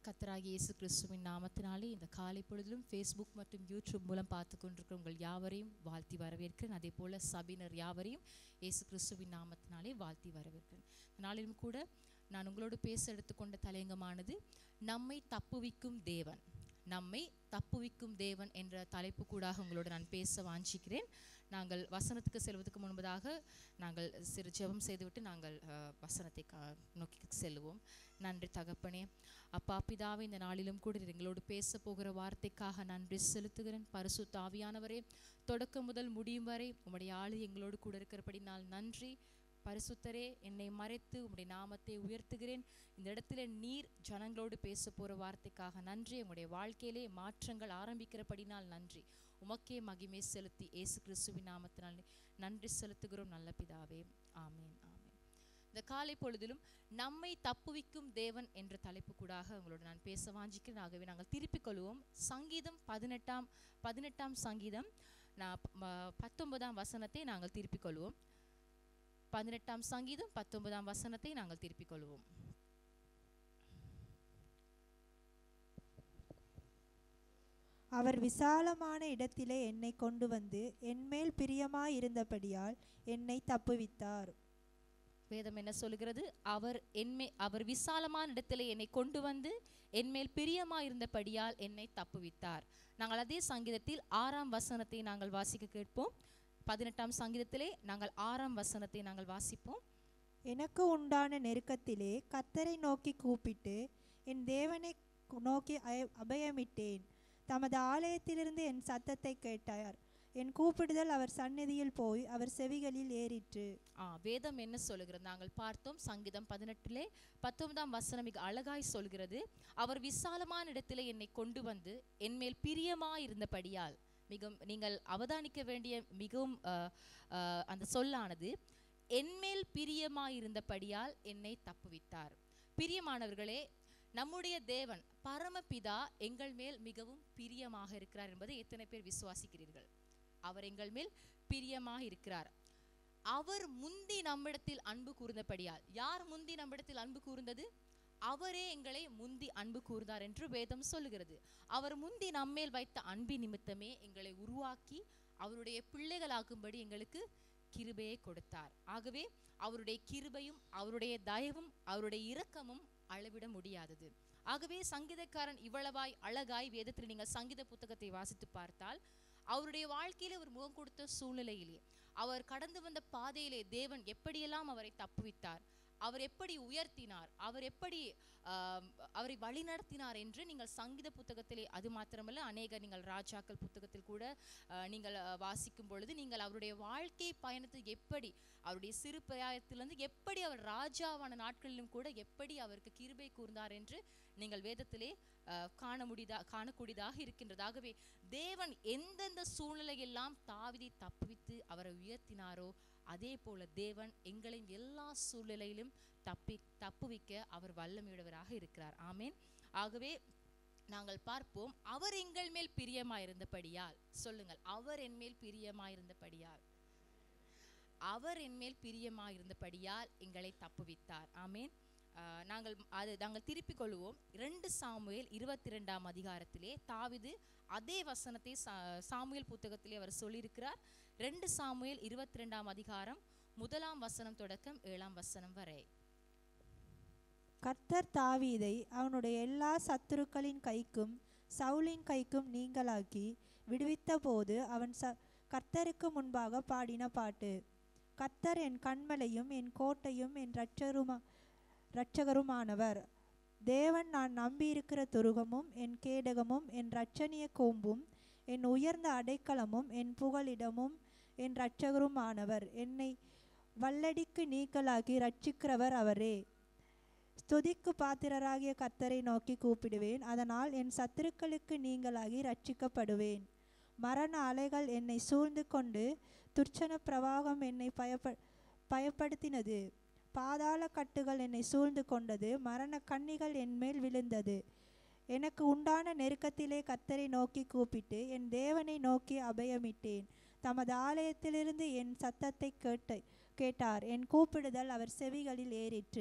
கர்த்தராகிய இயேசு கிறிஸ்துவின் நாமத்தினாலே இந்த காலை பொழுதிலும் ஃபேஸ்புக் மற்றும் யூடியூப் மூலம் பார்த்து கொண்டிருக்கிற உங்கள் யாவரையும் வாழ்த்தி வரவேற்கிறேன் அதே போல சபினர் யாவரையும் இயேசு கிறிஸ்துவின் நாமத்தினாலே வாழ்த்தி வரவேற்கிறேன் இந்த நாளிலும் கூட நான் உங்களோடு பேச எடுத்துக்கொண்ட தலையங்கமானது நம்மை தப்புவிக்கும் தேவன் நம்மை தப்புவிக்கும் தேவன் என்ற தலைப்பு கூடாக உங்களோடு நான் பேச வாஞ்சிக்கிறேன் நாங்கள் வசனத்துக்கு செல்வதற்கு முன்பதாக நாங்கள் சிறு ஜெபம் செய்துவிட்டு நாங்கள் அஹ், வசனத்தை கா- நோக்கி செல்லுவோம் நன்றி தகப்பனே அப்பா பிதாவே இந்த நாளிலும் கூட நீர் எங்களோடு பேச போகிற வார்த்தைக்காக நன்றி செலுத்துகிறேன் பரிசுத்த ஆவியானவரே தொடக்கம் முதல் முடியும் வரை உம்முடைய ஆளு எங்களோடு கூட இருக்கிறபடி நான் நன்றி பரிசுத்தரே என்னை மறைத்து உம்முடைய நாமத்தை உயர்த்துகிறேன் இந்த இடத்துல நீர் ஜனங்களோடு பேச போற வார்த்தைக்காக நன்றி உம்முடைய வாழ்க்கையிலே மாற்றங்கள் ஆரம்பிக்கிறபடினால் நன்றி உமக்கே மகிமை செலுத்தி இயேசு கிறிஸ்துவின் நாமத்தினால் நன்றி செலுத்துகிறோம் நல்ல பிதாவே ஆமேன் ஆமேன் இந்த காலை பொழுதிலும் நம்மை தப்புவிக்கும் தேவன் என்ற தலைப்பு கூடாக உங்களோட நான் பேச வாஞ்சிக்கிறேன் ஆகவே நாங்கள் திருப்பிக் கொள்வோம் சங்கீதம் பதினெட்டாம் பதினெட்டாம் சங்கீதம் நான் ப- ம- பத்தொன்பதாம் வசனத்தை நாங்கள் திருப்பிக் கொள்வோம் பதினெட்டாம் சங்கீதம் பத்தொன்பதாம் வசனத்தை நாங்கள் திருப்பிக் கொள்வோம் அவர் விசாலமான இடத்திலே என்னை கொண்டு வந்து என்மேல் பிரியமாயிருந்தபடியால் என்னை தப்புவித்தார் வேதம் என்ன சொல்கிறது அவர் என்மே அவர் விசாலமான இடத்திலே என்னை கொண்டு வந்து என்மேல் பிரியமா இருந்தபடியால் என்னை தப்புவித்தார் நாங்கள் அதே சங்கீதத்தில் ஆறாம் வசனத்தை நாங்கள் வாசிக்க கேட்போம் பதினெட்டாம் சங்கீதத்திலே நாங்கள் ஆறாம் வசனத்தை நாங்கள் வாசிப்போம் எனக்கு உண்டான நெருக்கத்திலே கத்தரை நோக்கி கூப்பிட்டு என் தேவனை கு- நோக்கி அய- அபயமிட்டேன் தமது ஆலயத்திலிருந்து என் சத்தத்தை கேட்டார் என் கூப்பிடுதல் அவர் சந்நிதியில் போய் அவர் செவிகளில் ஏறிற்று ஆ வேதம் என்ன சொல்லுகிறது நாங்கள் பார்த்தோம் சங்கீதம் பதினெட்டிலே பத்தொன்பதாம் வசனம் மிக அழகாய் சொல்கிறது அவர் விசாலமான இடத்திலே என்னை கொண்டு வந்து என்மேல் பிரியமாய் இருந்தபடியால் மிகவும் நீங்கள் அவதானிக்க வேண்டிய மிகவும் ஆ, ஆ, அந்த சொல்லானது என்மேல் பிரியமாய் இருந்தபடியால் என்னை தப்புவித்தார் பிரியமானவர்களே நம்முடைய தேவன் பரமபிதா எங்கள் மேல் மிகவும் பிரியமாக இருக்கிறார் என்பதை எத்தனை பேர் விசுவாசிக்கிறீர்கள் அவர் எங்கள் மேல் பிரியமாக இருக்கிறார் அவர் முந்தி நம்மிடத்தில் அன்பு கூர்ந்தபடியால் யார் முந்தி நம்மிடத்தில் அன்பு கூர்ந்தது அவரே எங்களை முந்தி அன்பு கூர்ந்தார் என்று வேதம் சொல்லுகிறது அவர் முந்தி நம்மேல் வைத்த அன்பின் நிமித்தமே எங்களை உருவாக்கி அவருடைய பிள்ளைகளாக்கும்படி எங்களுக்கு கிருபையை கொடுத்தார் ஆகவே அவருடைய கிருபையும் அவருடைய தயவும் அவருடைய இரக்கமும் அளவிட முடியாதது ஆகவே சங்கீதக்காரன் இவ்வளவாய் அழகாய் வேதத்தில் நீங்கள் சங்கீத புத்தகத்தை வாசித்து பார்த்தால் அவருடைய வாழ்க்கையில ஒரு முகம் கொடுத்த சூழ்நிலையிலே அவர் கடந்து வந்த பாதையிலே தேவன் எப்படியெல்லாம் அவரை தப்புவித்தார் அவர் எப்படி உயர்த்தினார் அவர் எப்படி ஆம், அவரை வழிநடத்தினார் என்று நீங்கள் சங்கீத புத்தகத்திலே அது மாத்திரமல்ல அநேக நீங்கள் ராஜாக்கள் புத்தகத்தில் கூட ஆ, நீங்கள் ஆ, வாசிக்கும் பொழுது நீங்கள் அவருடைய வாழ்க்கை பயணத்தை எப்படி அவருடைய சிறு பிராயத்திலிருந்து எப்படி அவர் ராஜாவான நாட்களிலும் கூட எப்படி அவருக்கு கிருபை கூர்ந்தார் என்று நீங்கள் வேதத்திலே ஆ, காண முடியதா காணக்கூடியதாக இருக்கின்றது ஆகவே தேவன் எந்தெந்த சூழ்நிலையெல்லாம் தாவிதை தப்புவித்து அவரை உயர்த்தினாரோ அதே போல தேவன் எங்களின் எல்லா சூழ்நிலையிலும் தப்பி தப்புவிக்க அவர் வல்லமையுடையவராக இருக்கிறார் ஆமென் ஆகவே நாங்கள் பார்ப்போம் அவர் எங்கள் மேல் பிரியமாயிருந்தபடியால் சொல்லுங்கள் அவர் என் மேல் பிரியமாயிருந்தபடியால் அவர் என் மேல் பிரியமாயிருந்தபடியால் எங்களை தப்புவித்தார் ஆமென் ஆஹ் நாங்கள் அது நாங்கள் திருப்பிக் கொள்வோம் ரெண்டு சாமுவேல் இருபத்தி ரெண்டாம் அதிகாரத்திலே தாவிது அதே வசனத்தை சா- சாமுவேல் புத்தகத்திலே அவர் சொல்லியிருக்கிறார் ரெண்டு சாமுவேல் இருபத்தி ரெண்டாம் அதிகாரம் முதலாம் வசனம் தொடக்கம் ஏழாம் வசனம் வரை கர்த்தர் தாவீதை அவனுடைய எல்லா சத்துருக்களின் கைக்கும் சவுலின் கைக்கும் நீங்களாக்கி விடுவித்த போது அவன் ச கர்த்தருக்கு முன்பாக பாடின பாட்டு கர்த்தர் என் கண்மலையும் என் கோட்டையும் என் இரட்சருமா இரட்சகருமானவர் தேவன் நான் நம்பியிருக்கிற துருகமும் என் கேடகமும் என் இரட்சணிய கோம்பும் என் உயர்ந்த அடைக்கலமும் என் புகலிடமும் என் இரட்சகருமானவர் என்னை வல்லடிக்கு நீக்கலாக்கி ரட்சிக்கிறவர் அவரே ஸ்துதிக்கு பாத்திரராகிய கர்த்தரை நோக்கி கூப்பிடுவேன் அதனால் என் சத்துருக்களுக்கு நீங்களாகி ரட்சிக்கப்படுவேன் மரண அலைகள் என்னை சூழ்ந்து கொண்டு துர்ச்சன பிரவாகம் என்னை பயப்ப பயப்படுத்தினது பாதாள கட்டுகள் என்னை சூழ்ந்து கொண்டது மரண கண்ணிகள் என் மேல் விழுந்தது எனக்கு உண்டான நெருக்கத்திலே கர்த்தரை நோக்கி கூப்பிட்டு என் தேவனை நோக்கி அபயமிட்டேன் தமது ஆலயத்திலிருந்து என் சத்தத்தை கேட்ட கேட்டார் என் கூப்பிடுதல் அவர் செவிகளில் ஏறிற்று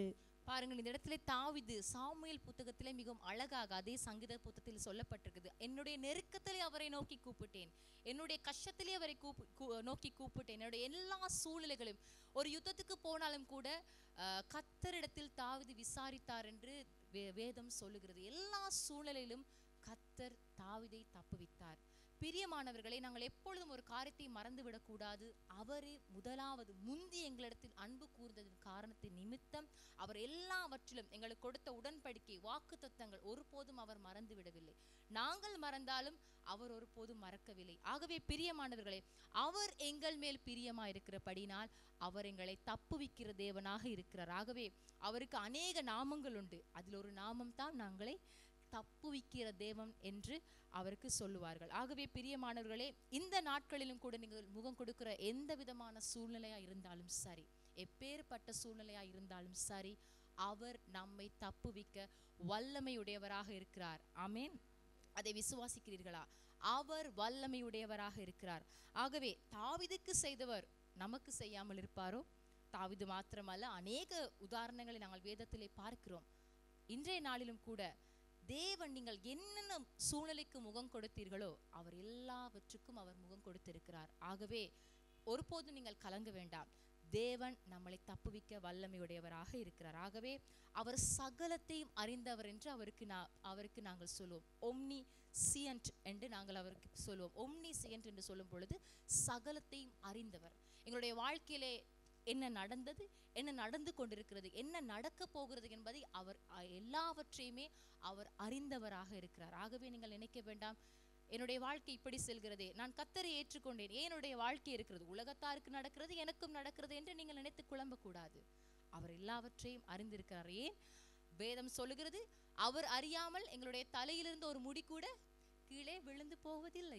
பாருங்கள் இந்த இடத்துல தாவிது சாமுவேல் புத்தகத்திலே மிகவும் அழகாக அதே சங்கீத புத்தகத்தில் சொல்லப்பட்டிருக்குது என்னுடைய நெருக்கத்திலே அவரை நோக்கி கூப்பிட்டேன் என்னுடைய கஷ்டத்திலே அவரை கூப்பு கூ- நோக்கி கூப்பிட்டேன் என்னுடைய எல்லா சூழ்நிலைகளையும் ஒரு யுத்தத்துக்கு போனாலும் கூட அஹ், கர்த்தரிடத்தில் தாவிது விசாரித்தார் என்று வே- வேதம் சொல்லுகிறது எல்லா சூழ்நிலையிலும் கத்தர் தாவிதை தப்புவித்தார் பிரியமானவர்களே நாங்கள் எப்பொழுதும் ஒரு காரியத்தை மறந்துவிடக் கூடாது அவரே முதலாவது முந்தி எங்களிடத்தில் அன்பு கூர்ந்ததின் காரணத்தின் நிமித்தம் அவர் எல்லாவற்றிலும் எங்களுக்கு கொடுத்த உடன்படிக்கை வாக்கு ஒருபோதும் அவர் மறந்து விடவில்லை நாங்கள் மறந்தாலும் அவர் ஒருபோதும் மறக்கவில்லை ஆகவே பிரியமானவர்களே அவர் எங்கள் மேல் பிரியமா இருக்கிறபடினால் அவர் எங்களை தப்புவிக்கிற தேவனாக இருக்கிறார் ஆகவே அவருக்கு அநேக நாமங்கள் உண்டு அதில் ஒரு நாமம் தான் நாங்களை தப்புவிக்கிற தேவன் என்று அவருக்கு சொல்லுவார்கள் ஆகவே பிரியமானவர்களே இந்த நாட்களிலும் கூட நீங்கள் முகம் கொடுக்கிற எந்த விதமான சூழ்நிலையா இருந்தாலும் சரி எப்பேற்பட்ட சூழ்நிலையா இருந்தாலும் சரி அவர் நம்மை தப்புவிக்க வல்லமையுடையவராக இருக்கிறார் ஆமென் அதை விசுவாசிக்கிறீர்களா அவர் வல்லமையுடையவராக இருக்கிறார் ஆகவே தாவிதுக்கு செய்தவர் நமக்கு செய்யாமல் இருப்பாரோ தாவிது மாத்திரமல்ல அநேக உதாரணங்களை நாங்கள் வேதத்திலே பார்க்கிறோம் இன்றைய நாளிலும் கூட தேவன் நீங்கள் என்னென்ன சூழ்நிலைக்கு முகம் கொடுத்தீர்களோ அவர் எல்லாவற்றுக்கும் அவர் முகம் கொடுத்திருக்கிறார் ஆகவே ஒருபோதும் நீங்கள் கலங்க வேண்டாம் தேவன் நம்மளை தப்புவிக்க வல்லமையுடையவராக இருக்கிறார் ஆகவே அவர் சகலத்தையும் அறிந்தவர் என்று அவருக்கு நா அவருக்கு நாங்கள் சொல்லுவோம் ஒம்னி சியன்ட் என்று நாங்கள் அவருக்கு சொல்லுவோம் ஒம்னி சியன்ட் என்று சொல்லும் பொழுது சகலத்தையும் அறிந்தவர் எங்களுடைய வாழ்க்கையிலே என்ன நடந்தது என்ன நடந்து கொண்டிருக்கிறது என்ன நடக்க போகிறது என்பதை அவர் அ- எல்லாவற்றையுமே அவர் அறிந்தவராக இருக்கிறார் ஆகவே நீங்கள் நினைக்க வேண்டாம் என்னுடைய வாழ்க்கை இப்படி செல்கிறதே நான் கத்தரை ஏற்றுக்கொண்டேன் ஏன் என்னுடைய வாழ்க்கை இருக்கிறது உலகத்தாருக்கு நடக்கிறது எனக்கும் நடக்கிறது என்று நீங்கள் நினைத்து குழம்பக்கூடாது அவர் எல்லாவற்றையும் அறிந்திருக்கிறார் ஏன் வேதம் சொல்லுகிறது அவர் அறியாமல் எங்களுடைய தலையிலிருந்து ஒரு முடி கூட கீழே விழுந்து போவதில்லை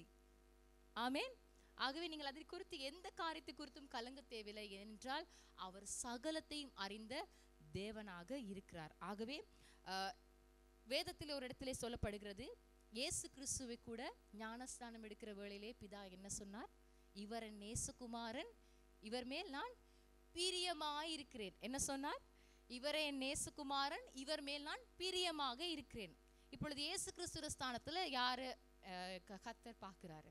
ஆமென் ஆகவே நீங்கள் அதை குறித்து எந்த காரியத்தை குறித்தும் கலங்க தேவையில்லை என்றால் அவர் சகலத்தையும் அறிந்த தேவனாக இருக்கிறார் ஆகவே ஆஹ், வேதத்தில் ஒரு இடத்திலே சொல்லப்படுகிறது இயேசு கிறிஸ்துவை கூட ஞானஸ்தானம் எடுக்கிற வேளையிலே பிதா என்ன சொன்னார் இவர் என் நேசகுமாரன் இவர் மேல் நான் பிரியமாயிருக்கிறேன் என்ன சொன்னார் இவரே என் நேசகுமாரன் இவர் மேல் நான் பிரியமாக இருக்கிறேன் இப்பொழுது இயேசு கிறிஸ்துவ ஸ்தானத்துல யாரு அஹ், க- கர்த்தர் பார்க்கிறாரு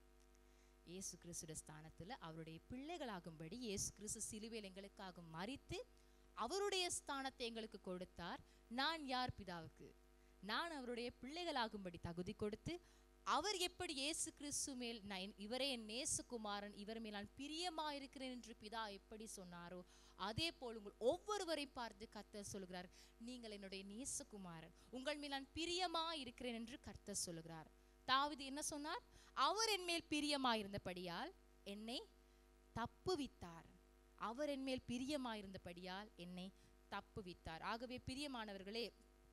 இயேசு கிறிஸ்துவ ஸ்தானத்துல அவருடைய பிள்ளைகளாகும்படி இயேசு கிறிஸ்து சிலுவையில் எங்களுக்காக மறித்து அவருடைய ஸ்தானத்தை எங்களுக்கு கொடுத்தார் நான் யார் பிதாவுக்கு நான் அவருடைய பிள்ளைகளாகும்படி தகுதி கொடுத்து அவர் எப்படி இயேசு கிறிஸ்து மேல் நான் இவரே என் நேசகுமாரன் இவர் மேல் நான் பிரியமாயிருக்கிறேன் என்று பிதா எப்படி சொன்னாரோ அதே போல் உங்கள் ஒவ்வொருவரை பார்த்து கர்த்தர் சொல்கிறார் நீங்கள் என்னுடைய நேசகுமாரன் உங்கள் மேல் நான் பிரியமாயிருக்கிறேன் என்று கர்த்தர் சொல்கிறார் தாவீது என்ன சொன்னார் அவர் என் மேல் பிரியமாயிருந்தபடியால் என்னை தப்புவித்தார் அவர் என் மேல் பிரியமாயிருந்தபடியால் என்னை தப்புவித்தார் ஆகவே பிரியமானவர்களே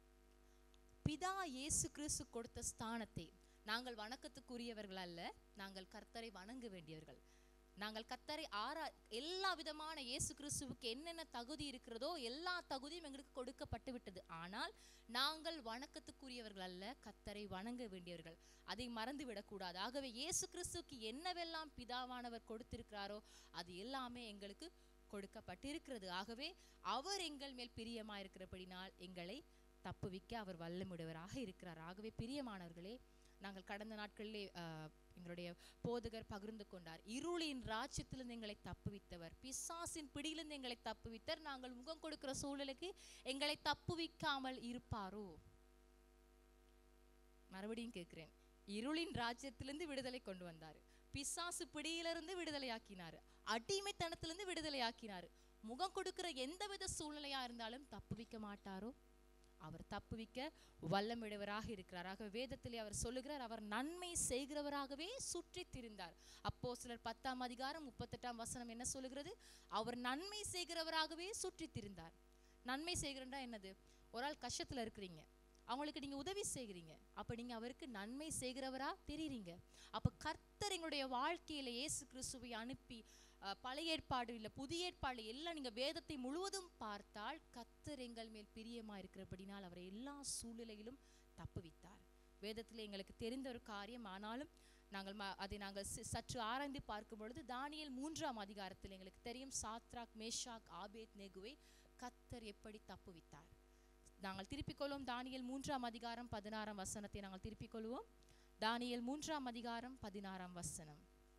பிதா இயேசு கிறிஸ்து கொடுத்த ஸ்தானத்தை நாங்கள் வணக்கத்துக்குரியவர்கள் அல்ல நாங்கள் கர்த்தரை வணங்க வேண்டியவர்கள் நாங்கள் கர்த்தரை ஆரா எல்லா விதமான இயேசு கிறிஸ்துவுக்கு என்னென்ன தகுதி இருக்கிறதோ எல்லா தகுதியும் எங்களுக்கு கொடுக்கப்பட்டு விட்டது ஆனால் நாங்கள் வணக்கத்துக்குரியவர்கள் அல்ல கர்த்தரை வணங்க வேண்டியவர்கள் அதை மறந்து விடக்கூடாது ஆகவே இயேசு கிறிஸ்துவுக்கு என்னவெல்லாம் பிதாவானவர் கொடுத்திருக்கிறாரோ அது எல்லாமே எங்களுக்கு கொடுக்கப்பட்டிருக்கிறது ஆகவே அவர் எங்கள் மேல் பிரியமாயிருக்கிறபடினால் எங்களை தப்புவிக்க அவர் வல்லமுடையவராக இருக்கிறார் ஆகவே பிரியமானவர்களே நாங்கள் கடந்த நாட்களிலே ஆஹ், எங்களுடைய போதகர் பகிர்ந்து கொண்டார் இருளின் ராஜ்யத்திலிருந்து எங்களை தப்புவித்தவர் பிசாசின் பிடியிலிருந்து எங்களை தப்புவித்தர் நாங்கள் முகம் கொடுக்கிற சூழலுக்கு எங்களை தப்புவிக்காமல் இருப்பாரோ மறுபடியும் கேட்கிறேன் இருளின் ராஜ்யத்திலிருந்து விடுதலை கொண்டு வந்தார் பிசாசு பிடியிலிருந்து விடுதலையாக்கினார் அடிமைத்தனத்திலிருந்து விடுதலையாக்கினார் முகம் கொடுக்கிற எந்தவித சூழ்நிலையா இருந்தாலும் தப்புவிக்க மாட்டாரோ அவர் தப்புவிக்க வல்லமிடவராக இருக்கிறார் ஆகவே வேதத்திலே அவர் சொல்லுகிறார் அவர் நன்மை செய்கிறவராகவே சுற்றி திரிந்தார் அப்போ சிலர் பத்தாம் அதிகாரம் முப்பத்தெட்டாம் வசனம் என்ன சொல்லுகிறது அவர் நன்மை செய்கிறவராகவே சுற்றி திரிந்தார் நன்மை செய்கிறன்றா என்னது ஒரு ஆள் கஷ்டத்துல இருக்கிறீங்க அவங்களுக்கு நீங்க உதவி செய்கிறீங்க அப்ப நீங்க அவருக்கு நன்மை செய்கிறவரா தெரியுறீங்க அப்ப கர்த்தர் எங்களுடைய வாழ்க்கையில இயேசு கிறிஸ்துவை அனுப்பி அஹ், பழைய ஏற்பாடு இல்ல புதிய ஏற்பாடு எல்லாம் நீங்க வேதத்தை முழுவதும் பார்த்தால் கர்த்தர் எங்கள் மேல் பிரியமா இருக்கிறபடினால் அவரை எல்லா சூழ்நிலையிலும் தப்புவித்தார் வேதத்தில் எங்களுக்கு தெரிந்த ஒரு காரியம் ஆனாலும் நாங்கள் ம- அதை நாங்கள் சி- சற்று ஆராய்ந்து பார்க்கும் பொழுது தானியேல் மூன்றாம் அதிகாரத்தில் எங்களுக்கு தெரியும் சாத்ராக் மேஷாக் ஆபேத் நெகுவை கத்தர் எப்படி தப்புவித்தார் நாங்கள் திருப்பிக் கொள்வோம் தானியல் மூன்றாம் அதிகாரம் பதினாறாம் வசனத்தை நாங்கள் திருப்பிக் கொள்வோம் தானியல் மூன்றாம் அதிகாரம் பதினாறாம் வசனம்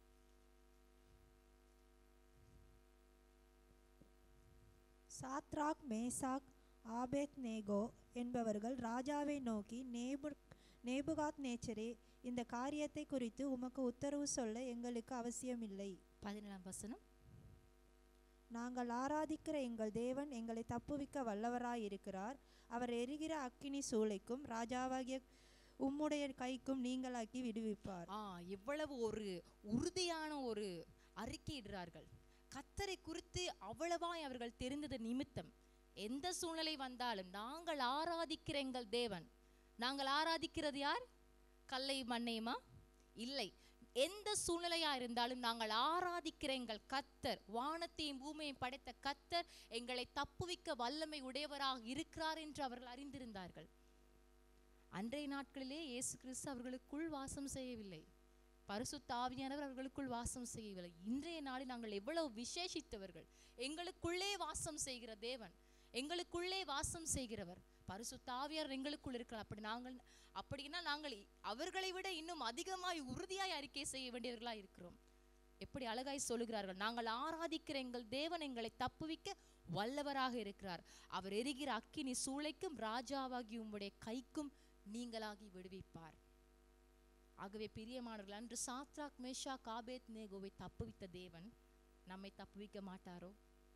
சாத்ராக் மேசாக் ஆபேத் நேகோ என்பவர்கள் ராஜாவை நோக்கி நேபு நேபுகாத் நேச்சரே இந்த காரியத்தை குறித்து உமக்கு உத்தரவு சொல்ல எங்களுக்கு அவசியமில்லை பதினேழாம் வசனம் நாங்கள் ஆராதிக்கிற எங்கள் தேவன் எங்களை தப்புவிக்க வல்லவராயிருக்கிறார் அவர் எரிகிற அக்கினி சூளைக்கும் ராஜாவாகிய உம்முடைய கைக்கும் நீங்களாக்கி விடுவிப்பார் ஆ எவ்வளவு ஒரு உறுதியான ஒரு அறிக்கையிடுறார்கள் கத்தரை குறித்து அவ்வளவாய் அவர்கள் தெரிந்தது நிமித்தம் எந்த சூழ்நிலை வந்தாலும் நாங்கள் ஆராதிக்கிற எங்கள் தேவன் நாங்கள் ஆராதிக்கிறது யார் கல்லை மண்ணையுமா இல்லை எந்த சூழ்நிலையா இருந்தாலும் நாங்கள் ஆராதிக்கிற எங்கள் கத்தர் வானத்தையும் பூமியையும் படைத்த கத்தர் எங்களை தப்புவிக்க வல்லமை உடையவராக இருக்கிறார் என்று அவர்கள் அறிந்திருந்தார்கள் அன்றைய நாட்களிலே இயேசு கிறிஸ்து அவர்களுக்குள் வாசம் செய்யவில்லை பரிசுத்த ஆவியானவர் அவர்களுக்குள் வாசம் செய்யவில்லை இன்றைய நாளில் நாங்கள் எவ்வளவு விசேஷித்தவர்கள் எங்களுக்குள்ளே வாசம் செய்கிற தேவன் எங்களுக்குள்ளே வாசம் செய்கிறவர் பரிசுத்த ஆவியார் எங்களுக்குள் இருக்கிறார் அப்படி நாங்கள் அப்படின்னா நாங்கள் இ- அவர்களை விட இன்னும் அதிகமாய் உறுதியாய் அறிக்கை செய்ய வேண்டியவர்களாய் இருக்கிறோம் எப்படி அழகாய் சொல்லுகிறார்கள் நாங்கள் ஆராதிக்கிற எங்கள் தேவன் எங்களை தப்புவிக்க வல்லவராக இருக்கிறார் அவர் எரிகிற அக்கினி சூளைக்கும் ராஜாவாகி உம்முடைய கைக்கும் நீங்களாகி விடுவிப்பார் ஆகவே பிரியமானவர்கள் அன்று சாத்ராக் மேஷா காபேத் நேகோவை தப்புவித்த தேவன் நம்மை தப்புவிக்க மாட்டாரோ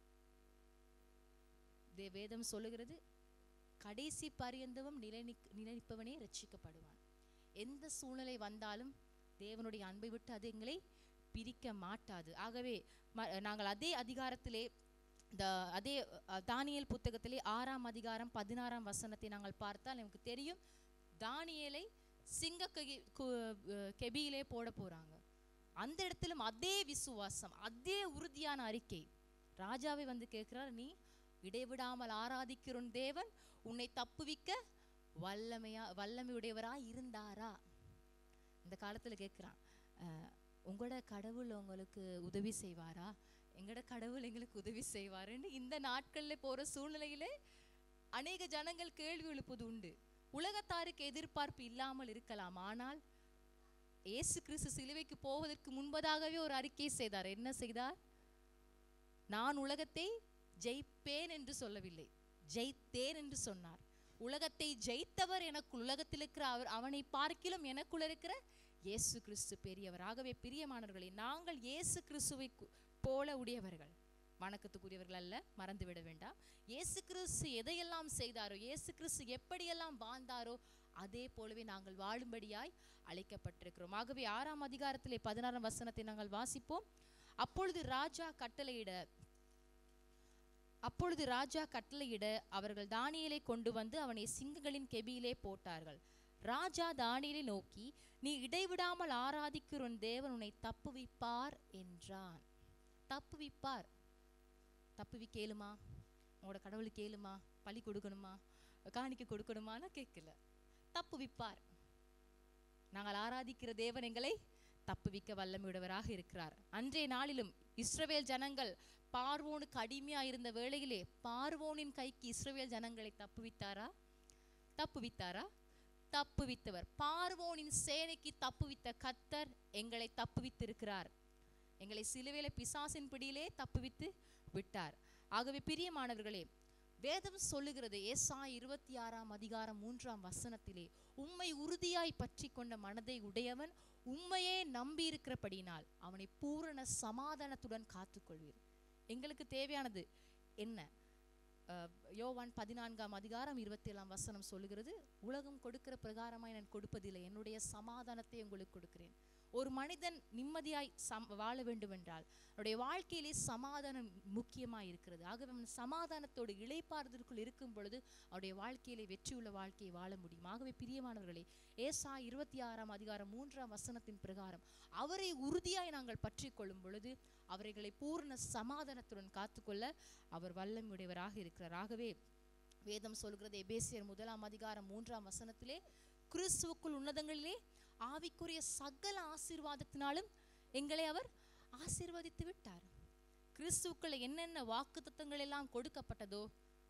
தே வேதம் சொல்லுகிறது கடைசி பரியந்தமும் நிலைநிக் நிலைநிற்பவனே ரட்சிக்கப்படுவான் எந்த சூழ்நிலை வந்தாலும் தேவனுடைய அன்பை விட்டு அது எங்களை பிரிக்க மாட்டாது ஆகவே ம- நாங்கள் அதே அதிகாரத்திலே இந்த அதே அஹ், தானியேல் புத்தகத்திலே ஆறாம் அதிகாரம் பதினாறாம் வசனத்தை நாங்கள் பார்த்தால் நமக்கு தெரியும் தானியேலை சிங்க கெகி- கு- அஹ், கெபியிலே போட போறாங்க அந்த இடத்திலும் அதே விசுவாசம் அதே உறுதியான அறிக்கை ராஜாவை வந்து கேட்கிறார் நீ இடைவிடாமல் ஆராதிக்கிறோன் தேவன் உன்னை தப்புவிக்க வல்லமையா வல்லமையுடையவரா இருந்தாரா இந்த காலத்துல கேட்குறான் உங்களோட கடவுள் உங்களுக்கு உதவி செய்வாரா எங்களோட கடவுள் எங்களுக்கு உதவி செய்வாருன்னு இந்த நாட்கள்ல போற சூழ்நிலையில அநேக ஜனங்கள் கேள்வி எழுப்புவது உண்டு உலகத்தாருக்கு எதிர்பார்ப்பு இல்லாமல் இருக்கலாம் ஆனால் இயேசு கிறிஸ்து சிலுவைக்கு போவதற்கு முன்பதாகவே ஒரு அறிக்கை செய்தார் என்ன செய்தார் நான் உலகத்தை ஜெயிப்பேன் என்று சொல்லவில்லை ஜெயித்தேன் என்று சொன்னார் உலகத்தை ஜெயித்தவர் எனக்கு உலகத்தில் இருக்கிற அவர் அவனை பார்க்கிலும் எனக்குள்ள இருக்கிற இயேசு கிறிஸ்து பெரியவர் ஆகவே பிரியமானவர்களே நாங்கள் இயேசு கிறிஸ்துவை கு- போல உடையவர்கள் வணக்கத்துக்குரியவர்கள் அல்ல மறந்துவிட வேண்டாம் இயேசு கிறிஸ்து எதையெல்லாம் செய்தாரோ இயேசு கிறிஸ்து எப்படியெல்லாம் வாழ்ந்தாரோ அதே போலவே நாங்கள் வாழும்படியாய் அழைக்கப்பட்டிருக்கிறோம் ஆகவே ஆறாம் அதிகாரத்திலே பதினாறாம் வசனத்தை நாங்கள் வாசிப்போம் அப்பொழுது ராஜா கட்டளையிட அப்பொழுது ராஜா கட்டளையிட அவர்கள் தானியேலை கொண்டு வந்து அவனை சிங்கங்களின் கெபியிலே போட்டார்கள் ராஜா தானியேலை நோக்கி நீ இடைவிடாமல் ஆராதிக்கிற உன் தேவன் உன்னை தப்புவிப்பார் என்றான் தப்புவிப்பார் தப்புவி கேளுமா உங்களோட கடவுளுக்கு கேளுமா பழி கொடுக்கணுமா காணிக்க கொடுக்கணுமான்னு கேட்கல தப்புவிப்பார் நாங்கள் ஆராதிக்கிற தேவன் எங்களை தப்புவிக்க வல்லமையுடையவராக இருக்கிறார் அன்றைய நாளிலும் இஸ்ரவேல் ஜனங்கள் பார்வோனுக்கு அடிமையா இருந்த வேளையிலே பார்வோனின் கைக்கு இஸ்ரவேல் ஜனங்களை தப்புவித்தாரா தப்புவித்தாரா தப்புவித்தவர் பார்வோனின் சேனைக்கு தப்புவித்த கத்தர் எங்களை தப்புவித்திருக்கிறார் எங்களை சிலுவையில பிசாசின் பிடியிலே தப்புவித்து விட்டார் ஆகவே பிரியமானவர்களே வேதம் சொல்லுகிறது ஏசா இருபத்தி ஆறாம் அதிகாரம் மூன்றாம் வசனத்திலே உம்மை உறுதியாய் பற்றி கொண்ட மனதை உடையவன் உண்மையே நம்பி இருக்கிறபடினால் அவனை பூரண சமாதானத்துடன் காத்துக்கொள்வீர் எங்களுக்கு தேவையானது என்ன அஹ், யோவான் பதினான்காம் அதிகாரம் இருபத்தி ஏழாம் வசனம் சொல்லுகிறது உலகம் கொடுக்கிற பிரகாரமாய் நான் கொடுப்பதில்லை என்னுடைய சமாதானத்தை உங்களுக்கு கொடுக்கிறேன் ஒரு மனிதன் நிம்மதியாய் சம் வாழ வேண்டும் என்றால் அவருடைய வாழ்க்கையிலே சமாதானம் முக்கியமாய் இருக்கிறது ஆகவே அவன் சமாதானத்தோடு இளைப்பாறுதலுக்குள் இருக்கும் பொழுது அவருடைய வாழ்க்கையிலே வெற்றியுள்ள வாழ்க்கையை வாழ முடியும் ஆகவே பிரியமானவர்களே ஏசா இருபத்தி ஆறாம் அதிகாரம் மூன்றாம் வசனத்தின் பிரகாரம் அவரை உறுதியாய் நாங்கள் பற்றி கொள்ளும் பொழுது அவர்களை பூர்ண சமாதானத்துடன் காத்துக்கொள்ள அவர் வல்லமையுடையவராக இருக்கிறார் ஆகவே வேதம் சொல்கிறது எபேசியர் முதலாம் அதிகாரம் மூன்றாம் வசனத்திலே கிறிஸ்துவுக்குள் உன்னதங்களிலே ஆவிக்குரிய சகல ஆசீர்வாதத்தினாலும் எங்களை அவர் ஆசீர்வதித்து விட்டார் கிறிஸ்துவுக்குள்ள என்னென்ன வாக்கு எல்லாம் கொடுக்கப்பட்டதோ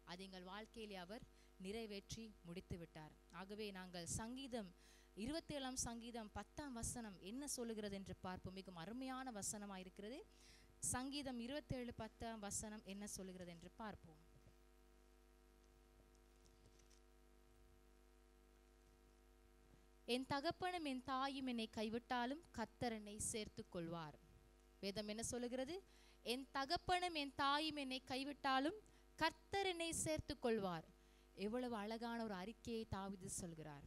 அது எங்கள் வாழ்க்கையிலே அவர் நிறைவேற்றி முடித்து விட்டார் ஆகவே நாங்கள் சங்கீதம் இருபத்தேழாம் சங்கீதம் பத்தாம் வசனம் என்ன சொல்லுகிறது என்று பார்ப்போம் மிகவும் அருமையான வசனமாக இருக்கிறது சங்கீதம் இருபத்தேழு பத்தாம் வசனம் என்ன சொல்லுகிறது என்று பார்ப்போம் என் தகப்பனும் என் தாயும் என்னை கைவிட்டாலும் கர்த்தர் என்னை சேர்த்துக் கொள்வார் வேதம் என்ன சொல்லுகிறது என் தகப்பனும் என் தாயும் என்னை கைவிட்டாலும் கர்த்தர் என்னை சேர்த்துக் கொள்வார் எவ்வளவு அழகான ஒரு அறிக்கையை தாவிது சொல்கிறார்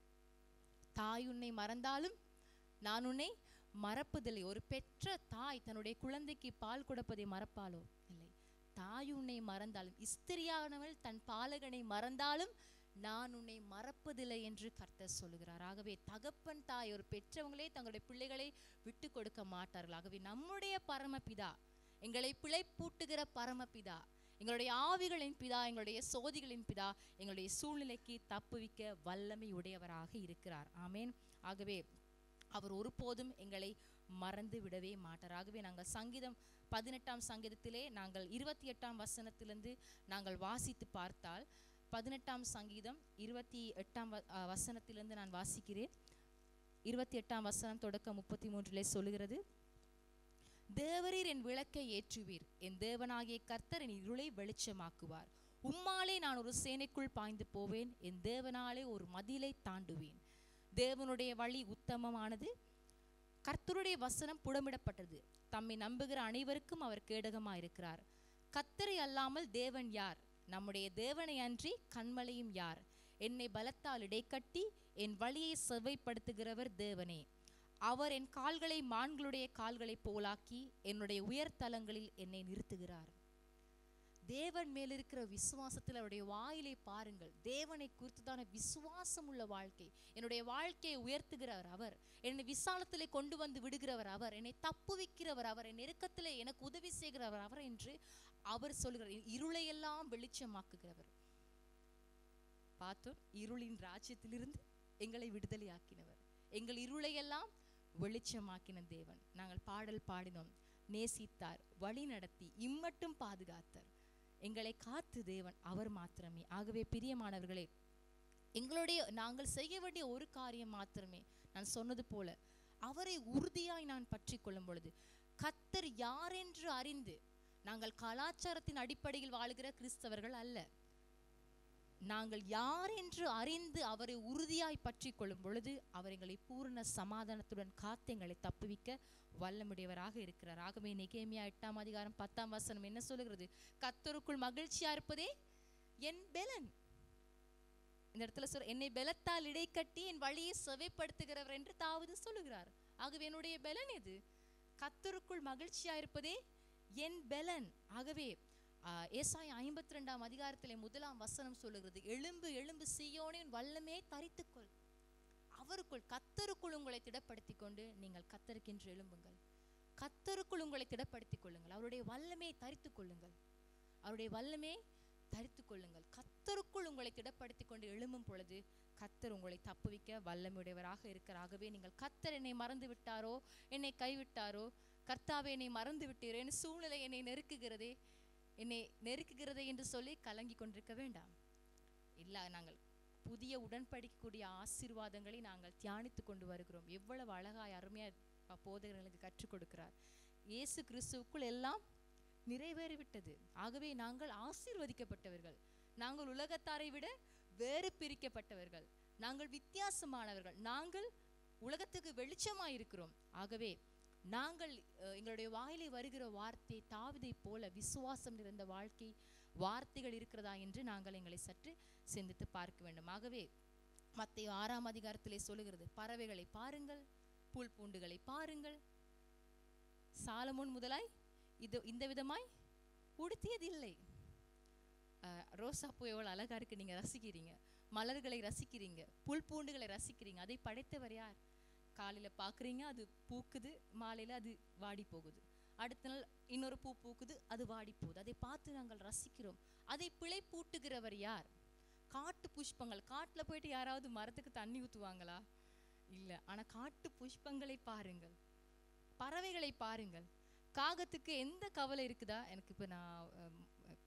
தாய் உன்னை மறந்தாலும் நான் உன்னை மறப்பதில்லை ஒரு பெற்ற தாய் தன்னுடைய குழந்தைக்கு பால் கொடுப்பதை மறப்பாளோ இல்லை தாய் உன்னை மறந்தாலும் இஸ்திரியானவள் தன் பாலகனை மறந்தாலும் நான் உன்னை மறப்பதில்லை என்று கர்த்தர் சொல்லுகிறார் ஆகவே தகப்பன் தாய் ஒரு பெற்றவங்களே தங்களுடைய பிள்ளைகளை விட்டு கொடுக்க மாட்டார்கள் ஆகவே நம்முடைய பரமபிதா எங்களை பிழைப்பூட்டுகிற பரமபிதா எங்களுடைய ஆவிகளின் பிதா எங்களுடைய சோதிகளின் பிதா எங்களுடைய சூழ்நிலைக்கு தப்புவிக்க வல்லமை உடையவராக இருக்கிறார் ஆமேன் ஆகவே அவர் ஒருபோதும் எங்களை மறந்து விடவே மாட்டார் ஆகவே நாங்கள் சங்கீதம் பதினெட்டாம் சங்கீதத்திலே நாங்கள் இருபத்தி எட்டாம் வசனத்திலிருந்து நாங்கள் வாசித்து பார்த்தால் பதினெட்டாம் சங்கீதம் இருபத்தி எட்டாம் வ- அஹ் வசனத்திலிருந்து நான் வாசிக்கிறேன் இருபத்தி எட்டாம் வசனம் தொடக்க முப்பத்தி மூன்றிலே சொல்லுகிறது தேவரீர் என் விளக்கை ஏற்றுவீர் என் தேவனாகிய கர்த்தர் என் இருளை வெளிச்சமாக்குவார் உம்மாலே நான் ஒரு சேனைக்குள் பாய்ந்து போவேன் என் தேவனாலே ஒரு மதிலை தாண்டுவேன் தேவனுடைய வழி உத்தமமானது கர்த்தருடைய வசனம் புடமிடப்பட்டது தம்மை நம்புகிற அனைவருக்கும் அவர் கேடகமாயிருக்கிறார் கர்த்தரை அல்லாமல் தேவன் யார் நம்முடைய தேவனை அன்றி கண்மலையும் யார் என்னை பலத்தால் இடைக்கட்டி என் வழியை செவ்வைப்படுத்துகிறவர் தேவனே அவர் என் கால்களை மான்களுடைய கால்களைப் போலாக்கி என்னுடைய உயர்தலங்களில் என்னை நிறுத்துகிறார் தேவன் மேல் இருக்கிற விசுவாசத்தில் அவருடைய வாயிலை பாருங்கள் தேவனை குறித்துதான விசுவாசம் உள்ள வாழ்க்கை என்னுடைய வாழ்க்கையை உயர்த்துகிறவர் அவர் என்னை விசாலத்திலே கொண்டு வந்து விடுகிறவர் அவர் என்னை தப்புவிக்கிறவர் அவர் என் நெருக்கத்திலே எனக்கு உதவி செய்கிறவர் அவர் என்று அவர் சொல்கிறார் இருளையெல்லாம் வெளிச்சமாக்குகிறவர் பார்த்தோம் இருளின் ராஜ்யத்திலிருந்து எங்களை விடுதலையாக்கினவர் எங்கள் இருளையெல்லாம் வெளிச்சமாக்கின தேவன் நாங்கள் பாடல் பாடினோம் நேசித்தார் வழி நடத்தி இம்மட்டும் பாதுகாத்தார் எங்களை காத்து தேவன் அவர் மாத்திரமே ஆகவே பிரியமானவர்களே எங்களுடைய நாங்கள் செய்ய வேண்டிய ஒரு காரியம் மாத்திரமே நான் சொன்னது போல அவரை உறுதியாய் நான் பற்றி கொள்ளும் பொழுது கத்தர் யார் என்று அறிந்து நாங்கள் கலாச்சாரத்தின் அடிப்படையில் வாழுகிற கிறிஸ்தவர்கள் அல்ல நாங்கள் யார் என்று அறிந்து அவரை உறுதியாய் பற்றி கொள்ளும் பொழுது அவர் எங்களை பூரண சமாதானத்துடன் காத்து எங்களை தப்புவிக்க வல்லமுடையவராக இருக்கிறார் ஆகவே நெகேமியா எட்டாம் அதிகாரம் பத்தாம் வசனம் என்ன சொல்லுகிறது கத்தருக்குள் மகிழ்ச்சியா இருப்பதே என் பெலன் இந்த இடத்துல சொல்ற என்னை பெலத்தால் இடைக்கட்டி என் வழியை செவைப்படுத்துகிறவர் என்று தாவது சொல்லுகிறார் ஆகவே என்னுடைய பெலன் எது கத்தருக்குள் மகிழ்ச்சியா இருப்பதே என் பெலன் ஆகவே ஆஹ், ஏசாயா ஐம்பத்தி ரெண்டாம் அதிகாரத்திலே முதலாம் வசனம் சொல்லுகிறது எழும்பு எழும்பு சீயோனின் வல்லமே தரித்துக்கொள் அவருக்குள் கத்தருக்குள் உங்களை திடப்படுத்திக் கொண்டு நீங்கள் கத்தருக்கென்று எழும்புங்கள் கத்தருக்குள் உங்களை திடப்படுத்திக் கொள்ளுங்கள் அவருடைய வல்லமே தரித்துக் கொள்ளுங்கள் அவருடைய வல்லமே தரித்துக் கொள்ளுங்கள் கத்தருக்குள் உங்களை திடப்படுத்திக் கொண்டு எழும்பும் பொழுது கத்தர் உங்களை தப்புவிக்க வல்லமையுடையவராக இருக்கிறாகவே நீங்கள் கத்தர் என்னை மறந்து விட்டாரோ என்னை கைவிட்டாரோ கர்த்தாவே என்னை மறந்து விட்டீரோ என் சூழ்நிலை என்னை நெருக்குகிறதே என்னை நெருக்குகிறதே என்று சொல்லி கலங்கி கொண்டிருக்க வேண்டாம் இல்ல நாங்கள் புதிய உடன்படிக்கக்கூடிய ஆசீர்வாதங்களை நாங்கள் தியானித்து கொண்டு வருகிறோம் எவ்வளவு அழகாய் அருமையாய் ப- போதகர்களுக்கு கற்றுக் கொடுக்கிறார் இயேசு கிறிஸ்துவுக்குள் எல்லாம் நிறைவேறிவிட்டது ஆகவே நாங்கள் ஆசீர்வதிக்கப்பட்டவர்கள் நாங்கள் உலகத்தாரை விட வேறு பிரிக்கப்பட்டவர்கள் நாங்கள் வித்தியாசமானவர்கள் நாங்கள் உலகத்துக்கு வெளிச்சமாய் இருக்கிறோம் ஆகவே நாங்கள் அஹ், எங்களுடைய வாயிலே வருகிற வார்த்தை தாவிதை போல விசுவாசம் நிறைந்த வாழ்க்கை வார்த்தைகள் இருக்கிறதா என்று நாங்கள் எங்களை சற்று சிந்தித்து பார்க்க வேண்டும் ஆகவே மத்திய ஆறாம் அதிகாரத்திலே சொல்லுகிறது பறவைகளை பாருங்கள் புல் பூண்டுகளை பாருங்கள் சாலமோன் முதலாய் இது இந்த விதமாய் உடுத்தியதில்லை அஹ், ரோசா பூ எவ்வளோ அழகா இருக்கு நீங்க ரசிக்கிறீங்க மலர்களை ரசிக்கிறீங்க புல் பூண்டுகளை ரசிக்கிறீங்க அதை படைத்தவர் யார் காலையில பார்க்குறீங்க அது பூக்குது மாலையில அது வாடி போகுது அடுத்த நாள் இன்னொரு பூ பூக்குது அது வாடி போகுது அதை பார்த்து நாங்கள் ரசிக்கிறோம் அதை பிழைப்பூட்டுகிறவர் யார் காட்டு புஷ்பங்கள் காட்டுல போயிட்டு யாராவது மரத்துக்கு தண்ணி ஊத்துவாங்களா இல்ல ஆனா காட்டு புஷ்பங்களை பாருங்கள் பறவைகளை பாருங்கள் காகத்துக்கு எந்த கவலை இருக்குதா எனக்கு இப்போ நான் அஹ்,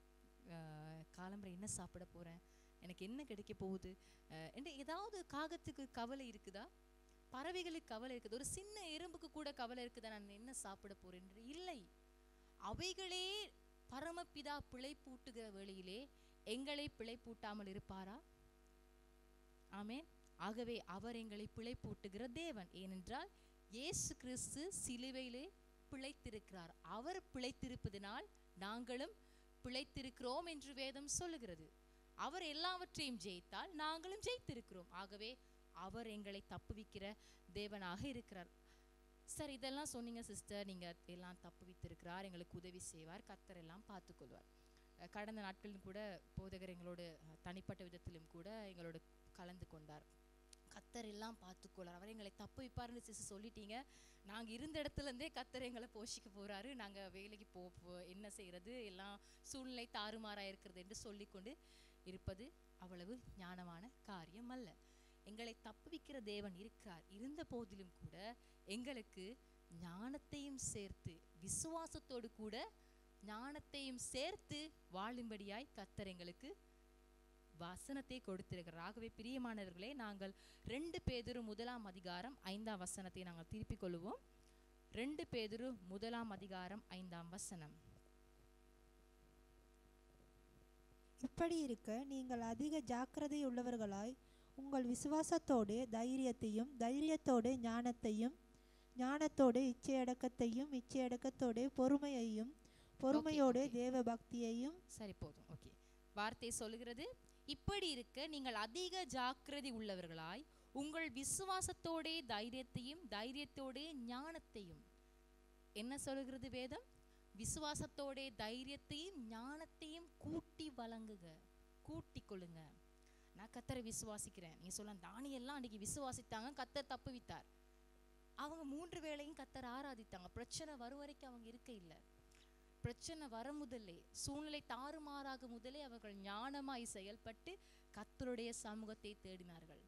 காலம்பரை என்ன சாப்பிட போகிறேன் எனக்கு என்ன கிடைக்க போகுது அஹ், என்று ஏதாவது காகத்துக்கு கவலை இருக்குதா பறவைகளுக்கு கவலை இருக்குது ஒரு சின்ன எறும்புக்கு கூட கவலை இருக்குதா நான் என்ன சாப்பிட போறேன் என்று இல்லை அவைகளே பரமபிதா பிழைப்பூட்டுகிற வேளையிலே எங்களை பிழைப்பூட்டாமல் இருப்பாரா ஆமென் ஆகவே அவர் எங்களை பிழைப்பூட்டுகிற தேவன் ஏனென்றால் இயேசு கிறிஸ்து சிலுவையிலே பிழைத்திருக்கிறார் அவர் பிழைத்திருப்பதினால் நாங்களும் பிழைத்திருக்கிறோம் என்று வேதம் சொல்லுகிறது அவர் எல்லாவற்றையும் ஜெயித்தால் நாங்களும் ஜெயித்திருக்கிறோம் ஆகவே அவர் எங்களை தப்புவிக்கிற தேவனாக இருக்கிறார் சார் இதெல்லாம் சொன்னீங்க சிஸ்டர் நீங்க எல்லாம் தப்புவித்திருக்கிறார் எங்களுக்கு உதவி செய்வார் கத்தர் எல்லாம் பார்த்துக்கொள்வார் அஹ் கடந்த நாட்களிலும் கூட போதகர் எங்களோடு அஹ், தனிப்பட்ட விதத்திலும் கூட எங்களோடு கலந்து கொண்டார் கத்தர் எல்லாம் பார்த்துக்கொள்ளார் அவர் எங்களை தப்பு வைப்பாருன்னு சிஸ்டர் சொல்லிட்டீங்க நாங்க இருந்த இடத்துல இருந்தே கத்தர் எங்களை போஷிக்க போறாரு நாங்க வேலைக்கு போ போ- என்ன செய்யறது எல்லாம் சூழ்நிலை தாறுமாறா இருக்கிறது என்று சொல்லிக்கொண்டு இருப்பது அவ்வளவு ஞானமான காரியம் அல்ல எங்களை தப்புவிக்கிற தேவன் இருக்கிறார் இருந்த போதிலும் கூட எங்களுக்கு ஞானத்தையும் சேர்த்து விசுவாசத்தோடு கூட ஞானத்தையும் சேர்த்து வாழும்படியாய் கத்தர் எங்களுக்கு வசனத்தை கொடுத்திருக்கிறார் ஆகவே பிரியமானவர்களே நாங்கள் ரெண்டு பேதுரு முதலாம் அதிகாரம் ஐந்தாம் வசனத்தை நாங்கள் திருப்பிக் கொள்வோம் ரெண்டு பேதுரு முதலாம் அதிகாரம் ஐந்தாம் வசனம் இப்படி இருக்க நீங்கள் அதிக ஜாக்கிரதை உள்ளவர்களாய் உங்கள் விசுவாசத்தோடு தைரியத்தையும் தைரியத்தோடு ஞானத்தையும் ஞானத்தோடு இச்சையடக்கத்தையும் இச்சையடக்கத்தோடு பொறுமையையும் பொறுமையோடு okay. தேவ பக்தியையும் சரி போதும் ஓகே வார்த்தை சொல்லுகிறது இப்படி இருக்க நீங்கள் அதிக ஜாக்கிரதை உள்ளவர்களாய் உங்கள் விசுவாசத்தோடே தைரியத்தையும் தைரியத்தோடே ஞானத்தையும் என்ன சொல்லுகிறது வேதம் விசுவாசத்தோடே தைரியத்தையும் ஞானத்தையும் கூட்டி வழங்குக கூட்டி கொள்ளுங்க நான் கத்தரை விசுவாசிக்கிறேன் நீங்க சொல்லலாம் தானியெல்லாம் அன்னைக்கு விசுவாசித்தாங்க கத்தர் தப்பு வித்தார் அவங்க மூன்று வேளையும் கத்தர் ஆராதித்தாங்க பிரச்சனை வரும் வரைக்கும் அவங்க இருக்க இல்லை பிரச்சனை வர முதலே சூழ்நிலை தாறுமாறாக முதலே அவர்கள் ஞானமாய் செயல்பட்டு கத்தருடைய சமூகத்தை தேடினார்கள்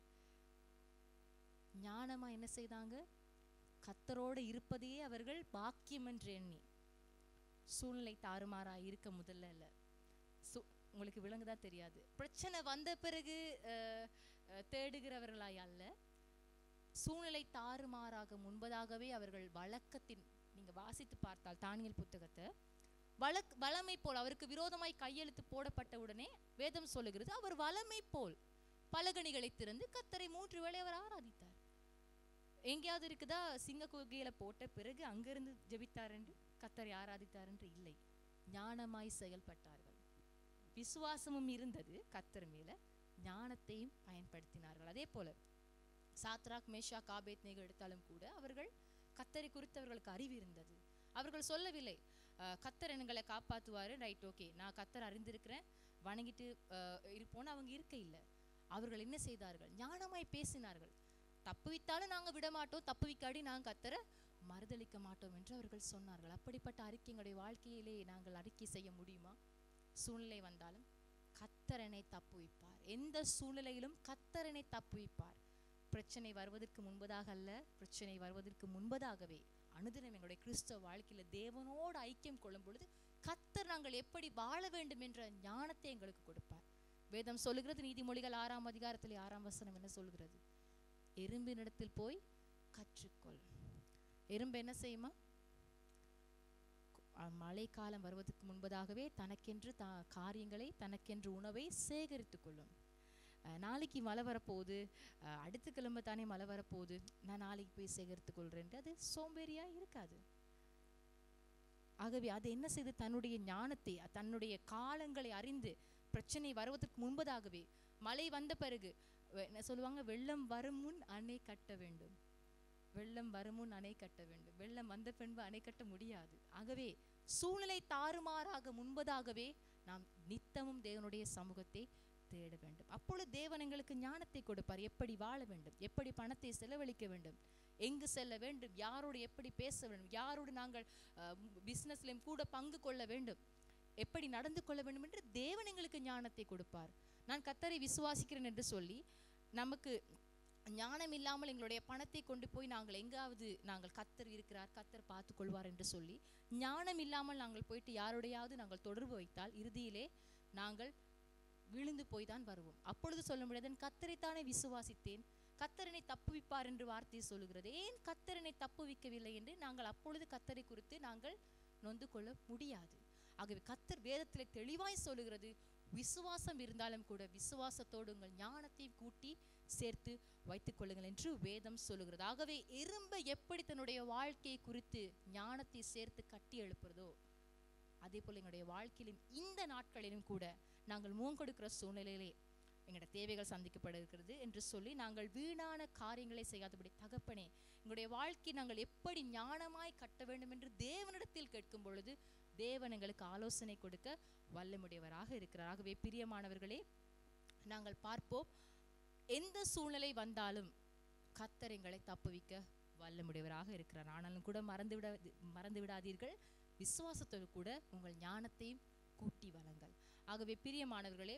ஞானமா என்ன செய்தாங்க கத்தரோட இருப்பதையே அவர்கள் பாக்கியம் என்று எண்ணி சூழ்நிலை தாறுமாறா இருக்க முதல்ல இல்ல சு உங்களுக்கு விளங்குதா தெரியாது பிரச்சனை வந்த பிறகு அஹ், அஹ், தேடுகிறவர்களாய் அல்ல சூழ்நிலை தாறுமாறாக முன்பதாகவே அவர்கள் வழக்கத்தின் நீங்க வாசித்து பார்த்தால் தானியல் புத்தகத்தை வழக் வளமை போல் அவருக்கு விரோதமாய் கையெழுத்து போடப்பட்ட உடனே வேதம் சொல்லுகிறது அவர் வளமை போல் பலகணிகளை திறந்து கத்தரை மூன்று வேளை அவர் ஆராதித்தார் எங்கேயாவது இருக்குதா சிங்க குகையில போட்ட பிறகு அங்கிருந்து ஜெபித்தார் என்று கத்தரை ஆராதித்தார் என்று இல்லை ஞானமாய் செயல்பட்டார்கள் விசுவாசமும் இருந்தது கத்தர் மேல ஞானத்தையும் பயன்படுத்தினார்கள் அதே போல சாத்ராக் மேஷா காபேத் நேகு எடுத்தாலும் கூட அவர்கள் கத்தரை குறித்து அவர்களுக்கு அறிவு இருந்தது அவர்கள் சொல்லவில்லை அஹ், கத்தர் எங்களை காப்பாத்துவாரு ரைட் ஓகே நான் கத்தர் அறிந்திருக்கிறேன் வணங்கிட்டு அஹ், இருப்போம்னு அவங்க இருக்க இல்லை அவர்கள் என்ன செய்தார்கள் ஞானமாய் பேசினார்கள் தப்புவித்தாலும் நாங்க விட மாட்டோம் தப்புவிக்காடி நாங்க கத்தரை மறுதளிக்க மாட்டோம் என்று அவர்கள் சொன்னார்கள் அப்படிப்பட்ட அறிக்கை எங்களுடைய வாழ்க்கையிலே நாங்கள் அறிக்கை செய்ய முடியுமா சூழ்நிலை வந்தாலும் கத்தரனை தப்புவிப்பார் எந்த சூழ்நிலையிலும் கத்தரனை தப்புவிப்பார் பிரச்சனை வருவதற்கு முன்பதாக அல்ல பிரச்சனை வருவதற்கு முன்பதாகவே அனுதினம் எங்களுடைய கிறிஸ்தவ வாழ்க்கையில தேவனோடு ஐக்கியம் கொள்ளும் பொழுது கத்தர் நாங்கள் எப்படி வாழ வேண்டும் என்ற ஞானத்தை எங்களுக்கு கொடுப்பார் வேதம் சொல்லுகிறது நீதிமொழிகள் ஆறாம் அதிகாரத்திலே ஆறாம் வசனம் என்ன சொல்கிறது எறும்பினிடத்தில் போய் கற்றுக்கொள் எறும்பு என்ன செய்யுமா அஹ் மழைக்காலம் வருவதற்கு முன்பதாகவே தனக்கென்று தா காரியங்களை தனக்கென்று உணவை சேகரித்து கொள்ளும் அஹ் நாளைக்கு மழை வரப்போகுது அஹ் அடுத்த கிழமை தானே மழை வரப்போகுது நான் நாளைக்கு போய் சேகரித்து கொள்றேன்ட்டு அது சோம்பேறியா இருக்காது ஆகவே அது என்ன செய்து தன்னுடைய ஞானத்தை தன்னுடைய காலங்களை அறிந்து பிரச்சனை வருவதற்கு முன்பதாகவே மழை வந்த பிறகு வெ- என்ன சொல்லுவாங்க வெள்ளம் வரும் முன் அணை கட்ட வேண்டும் வெள்ளம் வரும் முன் அணை கட்ட வேண்டும் வெள்ளம் வந்த பின்பு அணை கட்ட முடியாது ஆகவே சூழ்நிலை தாறுமாறாக முன்பதாகவே நாம் நித்தமும் தேவனுடைய சமூகத்தை தேட வேண்டும் அப்பொழுது தேவன் எங்களுக்கு ஞானத்தை கொடுப்பார் எப்படி வாழ வேண்டும் எப்படி பணத்தை செலவழிக்க வேண்டும் எங்கு செல்ல வேண்டும் யாரோடு எப்படி பேச வேண்டும் யாரோடு நாங்கள் பிஸ்னஸ்லையும் கூட பங்கு கொள்ள வேண்டும் எப்படி நடந்து கொள்ள வேண்டும் என்று தேவன் எங்களுக்கு ஞானத்தை கொடுப்பார் நான் கத்தரை விசுவாசிக்கிறேன் என்று சொல்லி நமக்கு ஞானம் இல்லாமல் எங்களுடைய பணத்தை கொண்டு போய் நாங்கள் எங்காவது நாங்கள் கத்தர் இருக்கிறார் கத்தர் பார்த்துக் கொள்வார் என்று சொல்லி ஞானம் இல்லாமல் நாங்கள் போயிட்டு யாரோடையாவது நாங்கள் தொடர்பு வைத்தால் இறுதியிலே நாங்கள் விழுந்து போய் தான் வருவோம் அப்பொழுது சொல்ல முடியாது "நான் கத்தரைத்தானே விசுவாசித்தேன் கத்தரனை தப்புவிப்பார் என்று வார்த்தை சொல்லுகிறது ஏன் கத்தரனை தப்புவிக்கவில்லை என்று நாங்கள் அப்பொழுது கத்தரை குறித்து நாங்கள் நொந்து கொள்ள முடியாது ஆகவே கத்தர் வேதத்திலே தெளிவாய் சொல்லுகிறது விசுவாசம் இருந்தாலும் கூட விசுவாசத்தோடு உங்கள் ஞானத்தையும் கூட்டி சேர்த்து வைத்துக் கொள்ளுங்கள் என்று வேதம் சொல்லுகிறது ஆகவே எறும்பை எப்படி தன்னுடைய வாழ்க்கையை குறித்து ஞானத்தை சேர்த்து கட்டி எழுப்புறதோ அதே போல எங்களுடைய வாழ்க்கையிலும் இந்த நாட்களிலும் கூட நாங்கள் மூங்கொடுக்கிற சூழ்நிலையிலே எங்களுடைய தேவைகள் சந்திக்கப்பட இருக்கிறது என்று சொல்லி நாங்கள் வீணான காரியங்களை செய்யாதபடி தகப்பனே எங்களுடைய வாழ்க்கை நாங்கள் எப்படி ஞானமாய் கட்ட வேண்டும் என்று தேவனிடத்தில் கேட்கும் பொழுது தேவன் எங்களுக்கு ஆலோசனை கொடுக்க வல்லமுடையவராக இருக்கிறார் ஆகவே பிரியமானவர்களே நாங்கள் பார்ப்போம் எந்த சூழ்நிலை வந்தாலும் கத்தர் எங்களை தப்புவிக்க வல்லமுடையவராக இருக்கிறார் ஆனாலும் கூட மறந்து விட மறந்து விடாதீர்கள் விசுவாசத்தோடு கூட உங்கள் ஞானத்தையும் கூட்டி வளங்கள் ஆகவே பிரியமானவர்களே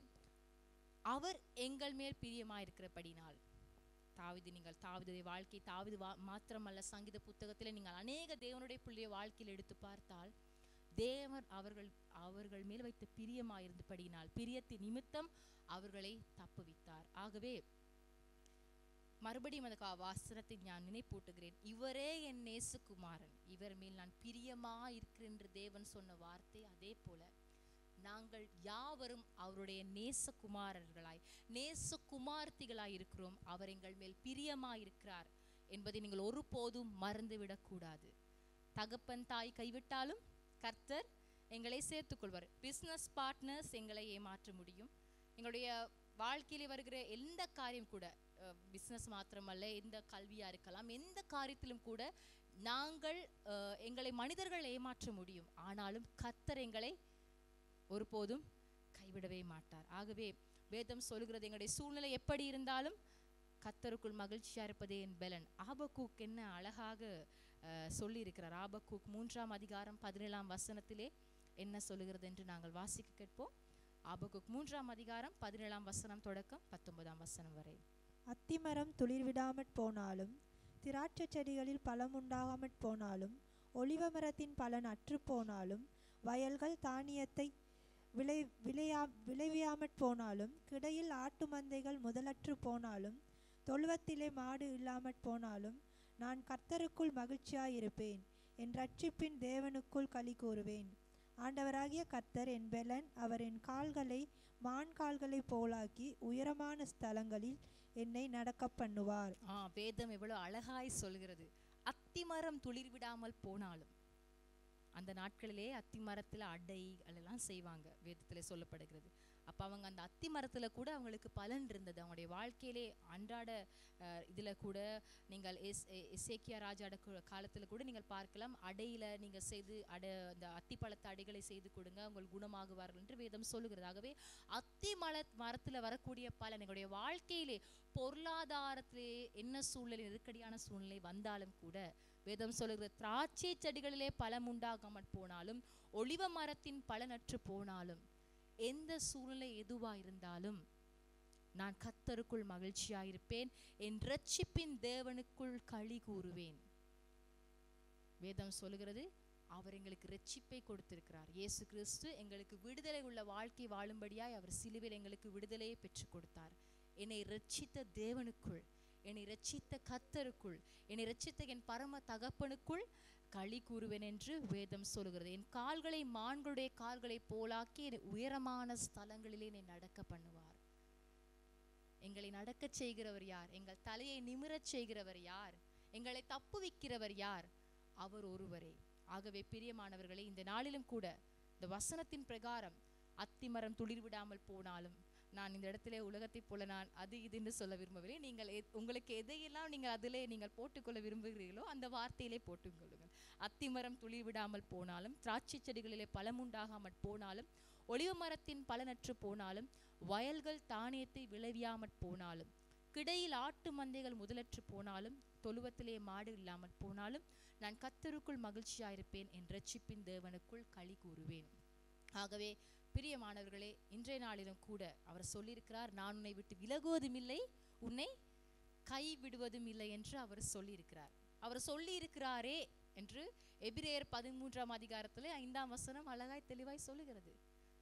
அவர் எங்கள் மேல் பிரியமாயிருக்கிறபடினால் தாவிது நீங்கள் தாவிதுடைய வாழ்க்கை தாவிது வா மாத்திரமல்ல சங்கீத புத்தகத்தில் நீங்கள் அநேக தேவனுடைய பிள்ளைய வாழ்க்கையில் எடுத்து பார்த்தால் தேவர் அவர்கள் அவர்கள் மேல் வைத்த பிரியமாயிருந்தபடியினால் பிரியத்தின் நிமித்தம் அவர்களை தப்புவித்தார் ஆகவே மறுபடியும் அந்த கா- வாசனத்தை நான் நினைப்பூட்டுகிறேன் இவரே என் நேசுகுமாரன் இவர் மேல் நான் பிரியமா இருக்கிறேன் என்று தேவன் சொன்ன வார்த்தை அதே போல நாங்கள் யாவரும் அவருடைய நேசகுமாரர்களாய் நேசகுமார்த்திகளாய் இருக்கிறோம் அவர் எங்கள் மேல் பிரியமாய் இருக்கிறார் என்பதை நீங்கள் ஒருபோதும் மறந்துவிடக் கூடாது தகப்பன் தாய் கைவிட்டாலும் கர்த்தர் எங்களை சேர்த்துக்கொள்வார் பிஸ்னஸ் பார்ட்னர்ஸ் எங்களை ஏமாற்ற முடியும் எங்களுடைய வாழ்க்கையிலே வருகிற எந்த காரியம் கூட பிஸ்னஸ் மாத்திரமல்ல எந்த கல்வியாக இருக்கலாம் எந்த காரியத்திலும் கூட நாங்கள் அஹ், எங்களை மனிதர்கள் ஏமாற்ற முடியும் ஆனாலும் கர்த்தர் எங்களை ஒருபோதும் கைவிடவே மாட்டார் ஆகவே வேதம் சொல்கிறது எங்களுடைய சூழ்நிலை எப்படி இருந்தாலும் கத்தருக்குள் மகிழ்ச்சியா இருப்பதே என் பலன் ஆபக்கூக் என்ன அழகாக அஹ், சொல்லியிருக்கிறார் ஆபக்கூக் மூன்றாம் அதிகாரம் பதினேழாம் வசனத்திலே என்ன சொல்லுகிறது என்று நாங்கள் வாசிக்க கேட்போம் ஆபக்கூக் மூன்றாம் அதிகாரம் பதினேழாம் வசனம் தொடக்கம் பத்தொன்பதாம் வசனம் வரை அத்திமரம் துளிர்விடாமற் போனாலும் திராட்சைச் செடிகளில் பழம் உண்டாகாமற் போனாலும் ஒலிவ மரத்தின் பலன் அற்றுப் போனாலும் வயல்கள் தானியத்தை விளை விளையா விளைவியாமற் போனாலும் கிடையில் ஆட்டு மந்தைகள் முதலற்று போனாலும் தொழுவத்திலே மாடு இல்லாமற் போனாலும் நான் கர்த்தருக்குள் மகிழ்ச்சியாயிருப்பேன் என் ரட்சிப்பின் தேவனுக்குள் களி கூறுவேன் ஆண்டவராகிய கர்த்தர் என் பெலன் அவர் என் கால்களை மான் கால்களைப் போலாக்கி உயரமான ஸ்தலங்களில் என்னை நடக்க பண்ணுவார் ஆ வேதம் எவ்வளவு அழகாய் சொல்கிறது அத்திமரம் துளிர் விடாமல் போனாலும் அந்த நாட்களிலே அத்தி மரத்துல அடை அதெல்லாம் செய்வாங்க வேதத்துல சொல்லப்படுகிறது அப்ப அவங்க அந்த அத்தி மரத்துல கூட அவங்களுக்கு பலன் இருந்தது அவங்களுடைய வாழ்க்கையிலே அன்றாட அஹ், இதுல கூட நீங்கள் எஸ் எ- எசேக்கியா ராஜாட கு- காலத்துல கூட நீங்கள் பார்க்கலாம் அடையில நீங்க செய்து அடை அந்த அத்திப்பழத்து அடைகளை செய்து கொடுங்க உங்கள் குணமாகுவார்கள் என்று வேதம் சொல்லுகிறது ஆகவே அத்தி மல மரத்துல வரக்கூடிய பலன் எங்களுடைய வாழ்க்கையிலே பொருளாதாரத்திலே என்ன சூழ்நிலை நெருக்கடியான சூழ்நிலை வந்தாலும் கூட வேதம் சொல்லுகிறது திராட்சை செடிகளிலே பழம் உண்டாகாமற் போனாலும் ஒளிவ மரத்தின் பலனற்று போனாலும் எந்த சூழ்நிலை எதுவா இருந்தாலும் நான் கத்தருக்குள் மகிழ்ச்சியாயிருப்பேன் என் ரட்சிப்பின் தேவனுக்குள் களி கூறுவேன் வேதம் சொல்லுகிறது அவர் எங்களுக்கு ரட்சிப்பை கொடுத்திருக்கிறார் இயேசு கிறிஸ்து எங்களுக்கு விடுதலை உள்ள வாழ்க்கை வாழும்படியாய் அவர் சிலுவையில் எங்களுக்கு விடுதலையை பெற்றுக் கொடுத்தார் என்னை ரட்சித்த தேவனுக்குள் என்னை ரட்சித்த கத்தருக்குள் என்னை ரட்சித்த என் பரம தகப்பனுக்குள் களி கூறுவேன் என்று வேதம் சொல்லுகிறது என் கால்களை மான்களுடைய கால்களை போலாக்கி என்னை உயரமான ஸ்தலங்களிலே என்னை நடக்க பண்ணுவார் எங்களை நடக்கச் செய்கிறவர் யார் எங்கள் தலையை நிமிரச் செய்கிறவர் யார் எங்களை தப்புவிக்கிறவர் யார் அவர் ஒருவரே ஆகவே பிரியமானவர்களே இந்த நாளிலும் கூட இந்த வசனத்தின் பிரகாரம் அத்திமரம் துளிர் விடாமல் போனாலும் நான் இந்த இடத்துல உலகத்தைப் போல நான் அது இதுன்னு சொல்ல விரும்பவில்லை நீங்கள் எத்- உங்களுக்கு எதையெல்லாம் நீங்கள் அதிலே நீங்கள் போட்டுக்கொள்ள விரும்புகிறீர்களோ அந்த வார்த்தையிலே போட்டுக்கொள்ளுங்கள் அத்திமரம் துளிர் விடாமல் போனாலும் திராட்சை செடிகளிலே பழம் உண்டாகாமற் போனாலும் ஒளிவ மரத்தின் பலனற்று போனாலும் வயல்கள் தானியத்தை விளைவியாமற் போனாலும் கிடையில் ஆட்டு மந்தைகள் முதலற்று போனாலும் தொழுவத்திலே மாடு இல்லாமற் போனாலும் நான் கத்தருக்குள் மகிழ்ச்சியாயிருப்பேன் என் ரட்சிப்பின் தேவனுக்குள் களி கூறுவேன் ஆகவே பிரியமானவர்களே இன்றைய நாளிலும் கூட அவர் சொல்லியிருக்கிறார் நான் உன்னை விட்டு விலகுவதும் இல்லை உன்னை கைவிடுவதும் இல்லை என்று அவர் சொல்லியிருக்கிறார் அவர் சொல்லியிருக்கிறாரே என்று எபிரேயர் பதிமூன்றாம் அதிகாரத்திலே ஐந்தாம் வசனம் அழகாய் தெளிவாய் சொல்லுகிறது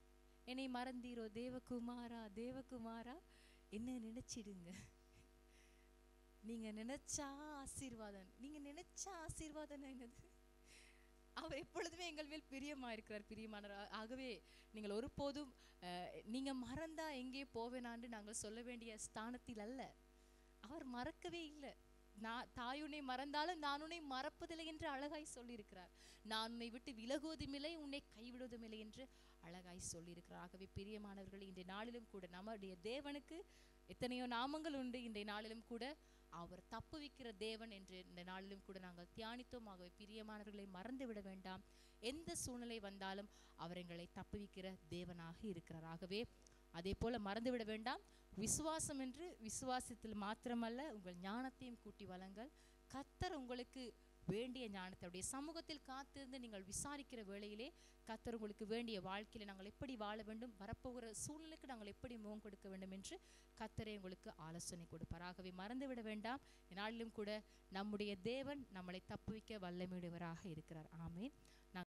என்னை மறந்தீரோ தேவகுமாரா தேவகுமாரா என்ன நினைச்சிடுங்க நீங்க நினைச்சா ஆசீர்வாதம் நீங்க நினைச்சா ஆசீர்வாதம் என்னது அவர் எப்பொழுதுமே எங்கள் மேல் பிரியமா இருக்கிறார் பிரியமானவர் ஆகவே நீங்கள் ஒருபோதும் அஹ், நீங்க மறந்தா எங்கே போவேனான்னு நாங்கள் சொல்ல வேண்டிய ஸ்தானத்தில் அல்ல அவர் மறக்கவே இல்லை நான் தாய் உன்னை மறந்தாலும் நான் உன்னை மறப்பதில்லை என்று அழகாய் சொல்லியிருக்கிறார் நான் உன்னை விட்டு விலகுவதுமில்லை உன்னை கைவிடுவதுமில்லை என்று அழகாய் சொல்லியிருக்கிறார் ஆகவே பிரியமானவர்கள் இன்றைய நாளிலும் கூட நம்முடைய தேவனுக்கு எத்தனையோ நாமங்கள் உண்டு இன்றைய நாளிலும் கூட அவர் தப்புவிக்கிற தேவன் என்று இந்த நாளிலும் கூட நாங்கள் தியானித்தோம் ஆகவே பிரியமானவர்களை மறந்து விட வேண்டாம் எந்த சூழ்நிலை வந்தாலும் அவர் எங்களை தப்புவிக்கிற தேவனாக இருக்கிறார் ஆகவே அதே போல மறந்து விட வேண்டாம் விசுவாசம் என்று விசுவாசத்தில் மாத்திரமல்ல உங்கள் ஞானத்தையும் கூட்டி வளங்கள் கத்தர் உங்களுக்கு வேண்டிய ஞானத்தை அவருடைய சமூகத்தில் காத்திருந்து நீங்கள் விசாரிக்கிற வேளையிலே கத்தர் உங்களுக்கு வேண்டிய வாழ்க்கையில நாங்கள் எப்படி வாழ வேண்டும் வரப்போகிற சூழ்நிலைக்கு நாங்கள் எப்படி முகம் கொடுக்க வேண்டும் என்று கத்தரே உங்களுக்கு ஆலோசனை கொடுப்பார் ஆகவே மறந்து விட வேண்டாம் நாளிலும் கூட நம்முடைய தேவன் நம்மளை தப்புவிக்க வல்லமையுடையவராக இருக்கிறார் ஆமென்